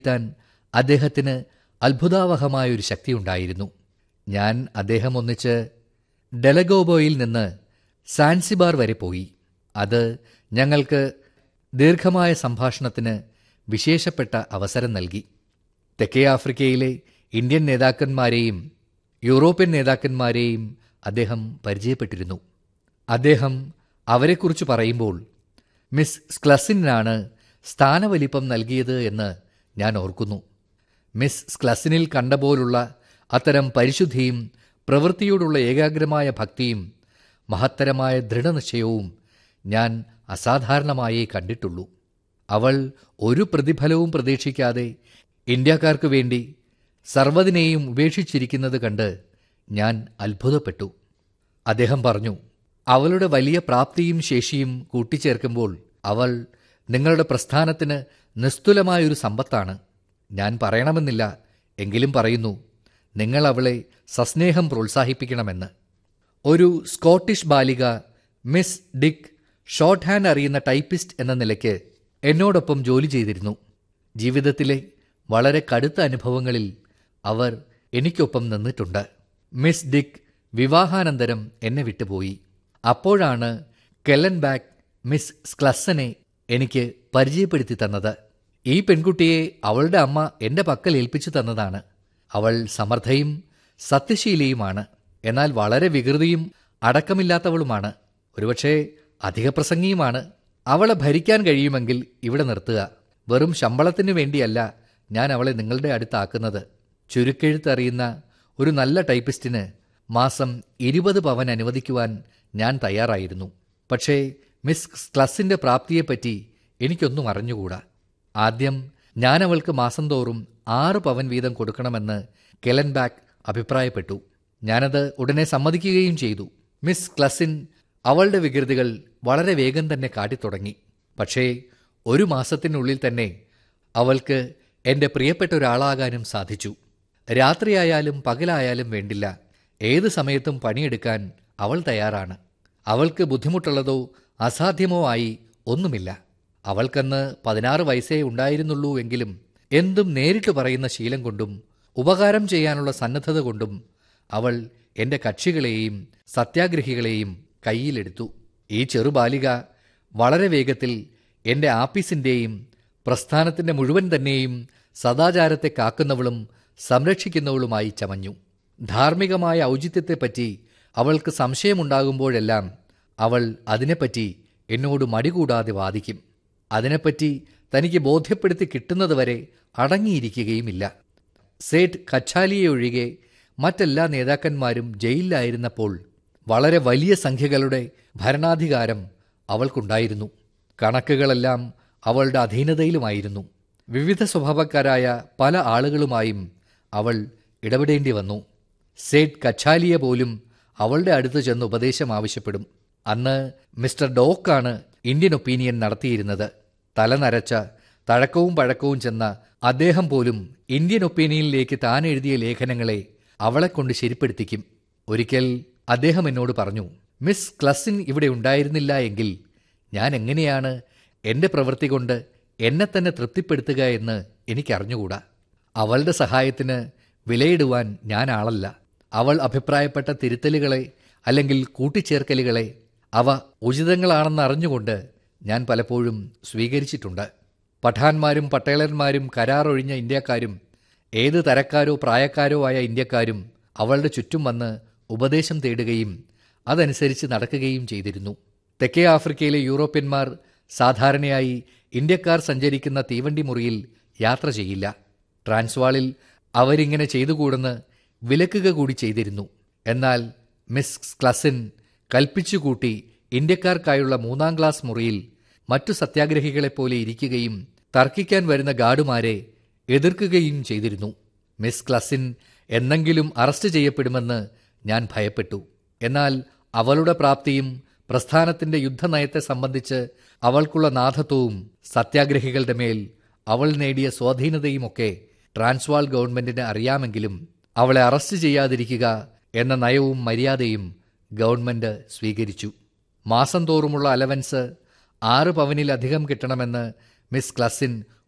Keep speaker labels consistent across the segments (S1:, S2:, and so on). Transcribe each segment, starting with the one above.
S1: താൻ അദ്ദേഹത്തിന് അത്ഭുതാവഹമായൊരു ശക്തിയുണ്ടായിരുന്നു ഞാൻ അദ്ദേഹം ഒന്നിച്ച് ഡെലഗോബോയിൽ നിന്ന് സാൻസിബാർ വരെ പോയി അത് ഞങ്ങൾക്ക് ദീർഘമായ സംഭാഷണത്തിന് വിശേഷപ്പെട്ട അവസരം നൽകി തെക്കേ ആഫ്രിക്കയിലെ ഇന്ത്യൻ നേതാക്കന്മാരെയും യൂറോപ്യൻ നേതാക്കന്മാരെയും അദ്ദേഹം പരിചയപ്പെട്ടിരുന്നു അദ്ദേഹം അവരെക്കുറിച്ച് പറയുമ്പോൾ മിസ് സ്ക്ലസിനാണ് സ്ഥാനവലിപ്പം നൽകിയത് എന്ന് ഞാൻ ഓർക്കുന്നു മിസ് സ്ക്ലസിനിൽ കണ്ട പോലുള്ള അത്തരം പരിശുദ്ധിയും പ്രവൃത്തിയോടുള്ള ഏകാഗ്രമായ ഭക്തിയും മഹത്തരമായ ദൃഢനിശ്ചയവും ഞാൻ അസാധാരണമായേ കണ്ടിട്ടുള്ളൂ അവൾ ഒരു പ്രതിഫലവും പ്രതീക്ഷിക്കാതെ ഇന്ത്യക്കാർക്ക് വേണ്ടി സർവ്വതിനെയും ഉപേക്ഷിച്ചിരിക്കുന്നത് കണ്ട് ഞാൻ അത്ഭുതപ്പെട്ടു അദ്ദേഹം പറഞ്ഞു അവളുടെ വലിയ പ്രാപ്തിയും ശേഷിയും കൂട്ടിച്ചേർക്കുമ്പോൾ അവൾ നിങ്ങളുടെ പ്രസ്ഥാനത്തിന് നിസ്തുലമായൊരു സമ്പത്താണ് ഞാൻ പറയണമെന്നില്ല എങ്കിലും പറയുന്നു നിങ്ങൾ അവളെ സസ്നേഹം പ്രോത്സാഹിപ്പിക്കണമെന്ന് ഒരു സ്കോട്ടിഷ് ബാലിക മിസ് ഡിക്ക് ഷോർട്ട് ഹാൻഡ് അറിയുന്ന ടൈപ്പിസ്റ്റ് എന്ന നിലയ്ക്ക് എന്നോടൊപ്പം ജോലി ചെയ്തിരുന്നു ജീവിതത്തിലെ വളരെ കടുത്ത അനുഭവങ്ങളിൽ അവർ എനിക്കൊപ്പം നിന്നിട്ടുണ്ട് മിസ് ഡിക്ക് വിവാഹാനന്തരം എന്നെ വിട്ടുപോയി അപ്പോഴാണ് കെല്ലൻ ബാക്ക് മിസ് സ്ക്ലസനെ എനിക്ക് പരിചയപ്പെടുത്തി തന്നത് ഈ പെൺകുട്ടിയെ അവളുടെ അമ്മ എൻ്റെ പക്കൽ ഏൽപ്പിച്ചു തന്നതാണ് അവൾ സമർത്ഥയും സത്യശീലിയുമാണ് എന്നാൽ വളരെ വികൃതിയും അടക്കമില്ലാത്തവളുമാണ് ഒരുപക്ഷെ അധികപ്രസംഗിയുമാണ് അവളെ ഭരിക്കാൻ കഴിയുമെങ്കിൽ ഇവിടെ നിർത്തുക വെറും ശമ്പളത്തിനു വേണ്ടിയല്ല ഞാൻ അവളെ നിങ്ങളുടെ അടുത്താക്കുന്നത് ചുരുക്കെഴുത്തറിയുന്ന ഒരു നല്ല ടൈപ്പിസ്റ്റിന് മാസം ഇരുപത് പവൻ അനുവദിക്കുവാൻ ഞാൻ തയ്യാറായിരുന്നു പക്ഷേ മിസ് ക്ലസിന്റെ പ്രാപ്തിയെപ്പറ്റി എനിക്കൊന്നും അറിഞ്ഞുകൂടാ ആദ്യം ഞാൻ അവൾക്ക് മാസം തോറും ആറ് പവൻ വീതം കൊടുക്കണമെന്ന് കെലൻ ബാക്ക് അഭിപ്രായപ്പെട്ടു ഞാനത് ഉടനെ സമ്മതിക്കുകയും ചെയ്തു മിസ് ക്ലസിൻ അവളുടെ വികൃതികൾ വളരെ വേഗം തന്നെ കാട്ടിത്തുടങ്ങി പക്ഷേ ഒരു മാസത്തിനുള്ളിൽ തന്നെ അവൾക്ക് എൻ്റെ പ്രിയപ്പെട്ട ഒരാളാകാനും സാധിച്ചു രാത്രിയായാലും പകലായാലും വേണ്ടില്ല ഏത് സമയത്തും പണിയെടുക്കാൻ അവൾ തയ്യാറാണ് അവൾക്ക് ബുദ്ധിമുട്ടുള്ളതോ അസാധ്യമോ ആയി ഒന്നുമില്ല അവൾക്കന്ന് പതിനാറ് വയസ്സേ ഉണ്ടായിരുന്നുള്ളൂ എങ്കിലും എന്തും നേരിട്ട് പറയുന്ന ശീലം കൊണ്ടും ഉപകാരം ചെയ്യാനുള്ള സന്നദ്ധത കൊണ്ടും അവൾ എൻ്റെ കക്ഷികളെയും സത്യാഗ്രഹികളെയും കയ്യിലെടുത്തു ഈ ചെറുബാലിക വളരെ വേഗത്തിൽ എൻ്റെ ആപ്പീസിൻ്റെയും പ്രസ്ഥാനത്തിൻ്റെ മുഴുവൻ തന്നെയും സദാചാരത്തെ കാക്കുന്നവളും സംരക്ഷിക്കുന്നവളുമായി ചമഞ്ഞു ധാർമ്മികമായ ഔചിത്യത്തെപ്പറ്റി അവൾക്ക് സംശയമുണ്ടാകുമ്പോഴെല്ലാം അവൾ അതിനെപ്പറ്റി എന്നോട് മടികൂടാതെ വാദിക്കും അതിനെപ്പറ്റി തനിക്ക് ബോധ്യപ്പെടുത്തി കിട്ടുന്നതുവരെ അടങ്ങിയിരിക്കുകയുമില്ല സേഠ് കച്ചാലിയെ ഒഴികെ മറ്റെല്ലാ നേതാക്കന്മാരും ജയിലിലായിരുന്നപ്പോൾ വളരെ വലിയ സംഖ്യകളുടെ ഭരണാധികാരം അവൾക്കുണ്ടായിരുന്നു കണക്കുകളെല്ലാം അവളുടെ അധീനതയിലുമായിരുന്നു വിവിധ സ്വഭാവക്കാരായ പല ആളുകളുമായും അവൾ ഇടപെടേണ്ടി വന്നു സേഠ് കച്ചാലിയെ പോലും അവളുടെ അടുത്ത് ചെന്ന് ഉപദേശം ആവശ്യപ്പെടും അന്ന് മിസ്റ്റർ ഡോക്കാണ് ഇന്ത്യൻ ഒപ്പീനിയൻ നടത്തിയിരുന്നത് തല നരച്ച തഴക്കവും പഴക്കവും ചെന്ന അദ്ദേഹം പോലും ഇന്ത്യൻ ഒപ്പീനിയനിലേക്ക് താൻ എഴുതിയ ലേഖനങ്ങളെ അവളെ കൊണ്ട് ശരിപ്പെടുത്തിക്കും ഒരിക്കൽ അദ്ദേഹം എന്നോട് പറഞ്ഞു മിസ് ക്ലസിൻ ഇവിടെ ഉണ്ടായിരുന്നില്ല എങ്കിൽ ഞാൻ എങ്ങനെയാണ് എൻ്റെ പ്രവൃത്തി കൊണ്ട് എന്നെ തന്നെ തൃപ്തിപ്പെടുത്തുക എന്ന് എനിക്കറിഞ്ഞുകൂടാ അവളുടെ സഹായത്തിന് വിലയിടുവാൻ ഞാൻ ആളല്ല അവൾ അഭിപ്രായപ്പെട്ട തിരുത്തലുകളെ അല്ലെങ്കിൽ കൂട്ടിച്ചേർക്കലുകളെ അവ ഉചിതങ്ങളാണെന്ന് അറിഞ്ഞുകൊണ്ട് ഞാൻ പലപ്പോഴും സ്വീകരിച്ചിട്ടുണ്ട് പഠാന്മാരും പട്ടേളന്മാരും കരാറൊഴിഞ്ഞ ഇന്ത്യക്കാരും ഏത് തരക്കാരോ പ്രായക്കാരോ ആയ ഇന്ത്യക്കാരും അവളുടെ ചുറ്റും വന്ന് ഉപദേശം തേടുകയും അതനുസരിച്ച് നടക്കുകയും ചെയ്തിരുന്നു തെക്കേ ആഫ്രിക്കയിലെ യൂറോപ്യന്മാർ സാധാരണയായി ഇന്ത്യക്കാർ സഞ്ചരിക്കുന്ന തീവണ്ടി മുറിയിൽ യാത്ര ചെയ്യില്ല ട്രാൻസ്വാളിൽ അവരിങ്ങനെ ചെയ്തുകൂടെന്ന് വിലക്കുക കൂടി ചെയ്തിരുന്നു എന്നാൽ മിസ് ക്ലസിൻ കൽപ്പിച്ചുകൂട്ടി ഇന്ത്യക്കാർക്കായുള്ള മൂന്നാം ക്ലാസ് മുറിയിൽ മറ്റു സത്യാഗ്രഹികളെപ്പോലെ ഇരിക്കുകയും തർക്കിക്കാൻ വരുന്ന ഗാർഡുമാരെ എതിർക്കുകയും ചെയ്തിരുന്നു മിസ് ക്ലസിൻ എന്നെങ്കിലും അറസ്റ്റ് ചെയ്യപ്പെടുമെന്ന് ഞാൻ ഭയപ്പെട്ടു എന്നാൽ അവളുടെ പ്രാപ്തിയും പ്രസ്ഥാനത്തിന്റെ യുദ്ധനയത്തെ സംബന്ധിച്ച് അവൾക്കുള്ള നാഥത്വവും സത്യാഗ്രഹികളുടെ മേൽ അവൾ നേടിയ സ്വാധീനതയുമൊക്കെ ട്രാൻസ്വാൾ ഗവൺമെന്റിന് അറിയാമെങ്കിലും അവളെ അറസ്റ്റ് ചെയ്യാതിരിക്കുക എന്ന നയവും മര്യാദയും ഗവൺമെന്റ് സ്വീകരിച്ചു മാസം തോറുമുള്ള അലവൻസ് ആറ് പവനിലധികം കിട്ടണമെന്ന് മിസ് ക്ലസിൻ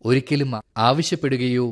S1: ഒരിക്കലും ആവശ്യപ്പെടുകയോ